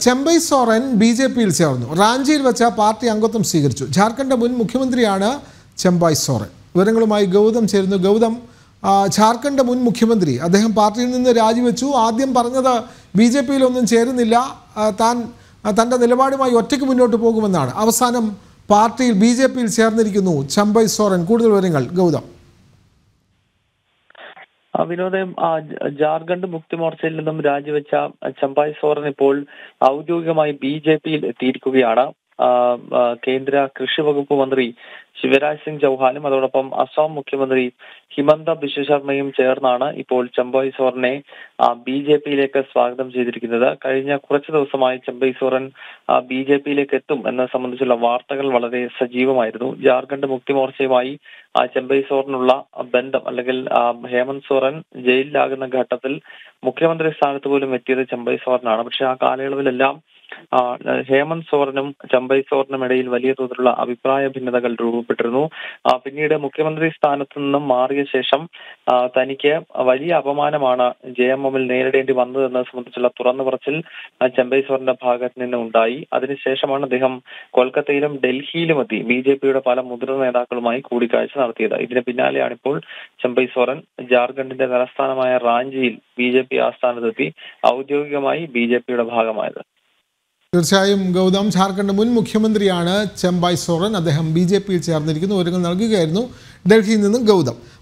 Chembai Soren B J പിയിൽ ചേർന്നു റാഞ്ചിയിൽ വെച്ച പാർട്ടി അംഗത്വം സ്വീകരിച്ചു ജാർഖണ്ഡ് മുൻ മുഖ്യമന്ത്രിയാണ് ചെമ്പായ് സോറൻ വിവരങ്ങളുമായി ഗൗതം ചേരുന്നു ഗൗതം ആ, ജാർഖണ്ഡ് മുൻ മുഖ്യമന്ത്രി അദ്ദേഹം പാർട്ടിയിൽ നിന്ന് രാജിവെച്ചു ആദ്യം പറഞ്ഞത് ബി ജെ പിയിലൊന്നും ചേരുന്നില്ല ആ, താൻ ആ, തൻ്റെ നിലപാടുമായി ഒറ്റയ്ക്ക് മുന്നോട്ട് പോകുമെന്നാണ് അവസാനം പാർട്ടിയിൽ ബി ജെ പിയിൽ ചേർന്നിരിക്കുന്നു ചമ്പൈ സോറൻ കൂടുതൽ വിവരങ്ങൾ ഗൗതം ആ, വിനോദം ആ, ജ- ജാർഖണ്ഡ് മുക്തി മോർച്ചയിൽ നിന്നും രാജിവെച്ച ചമ്പായ് സോറൻ ഇപ്പോൾ ഔദ്യോഗികമായി ബി ജെ പിയിൽ എത്തിയിരിക്കുകയാണ് ആ, ആ, കേന്ദ്ര കൃഷി വകുപ്പ് മന്ത്രി ശിവരാജ് സിംഗ് ചൗഹാനും അതോടൊപ്പം അസം മുഖ്യമന്ത്രി ഹിമന്ത ബിശ്വ ശർമ്മയും ചേർന്നാണ് ഇപ്പോൾ ചമ്പായ് സോറനെ ബി ജെ പിയിലേക്ക് സ്വാഗതം ചെയ്തിരിക്കുന്നത് കഴിഞ്ഞ കുറച്ച് ദിവസമായി ചമ്പൈ സോറൻ ബി ജെ പിയിലേക്ക് എത്തും എന്നത് സംബന്ധിച്ചുള്ള വാർത്തകൾ വളരെ സജീവമായിരുന്നു ജാർഖണ്ഡ് മുക്തി മോർച്ചയുമായി ആ ചെമ്പൈ സോറനുള്ള ബന്ധം അല്ലെങ്കിൽ ആ, ഹേമന്ത് സോറൻ ജയിലിലാകുന്ന ഘട്ടത്തിൽ മുഖ്യമന്ത്രി സ്ഥാനത്ത് പോലും എത്തിയത് ചെമ്പൈ സോറനാണ് പക്ഷെ ആ കാലയളവിലെല്ലാം ആ, ഹേമന്ത് സോറനും ചമ്പൈ സോറനും ഇടയിൽ വലിയ തോതിലുള്ള അഭിപ്രായ ഭിന്നതകൾ രൂപപ്പെട്ടിരുന്നു ആ, പിന്നീട് മുഖ്യമന്ത്രി സ്ഥാനത്ത് നിന്നും മാറിയ ശേഷം ആ, തനിക്ക് വലിയ അപമാനമാണ് ജെ എം എമ്മിൽ നേരിടേണ്ടി വന്നതെന്നത് സംബന്ധിച്ചുള്ള തുറന്നു പറച്ചിൽ ആ, ചെമ്പൈ സോറിന്റെ ഭാഗത്ത് നിന്ന് ഉണ്ടായി അതിനുശേഷമാണ് അദ്ദേഹം കൊൽക്കത്തയിലും ഡൽഹിയിലും എത്തി ബി ജെ പിയുടെ പല മുതിർന്ന നേതാക്കളുമായി കൂടിക്കാഴ്ച നടത്തിയത് ഇതിന് പിന്നാലെയാണ് ഇപ്പോൾ ചെമ്പൈ സോറൻ ജാർഖണ്ഡിന്റെ തലസ്ഥാനമായ റാഞ്ചിയിൽ ബി ജെ പി ആസ്ഥാനത്തെത്തി ഔദ്യോഗികമായി ബി ജെ പിയുടെ ഭാഗമായത് തീർച്ചയായും ഗൗതം ജാർഖണ്ഡ് മുൻ മുഖ്യമന്ത്രിയാണ് ചെമ്പായ് സോറൻ അദ്ദേഹം ബി ജെ പിയിൽ ചേർന്നിരിക്കുന്നു വിവരങ്ങൾ നൽകുകയായിരുന്നു ഡൽഹിയിൽ നിന്നും ഗൗതം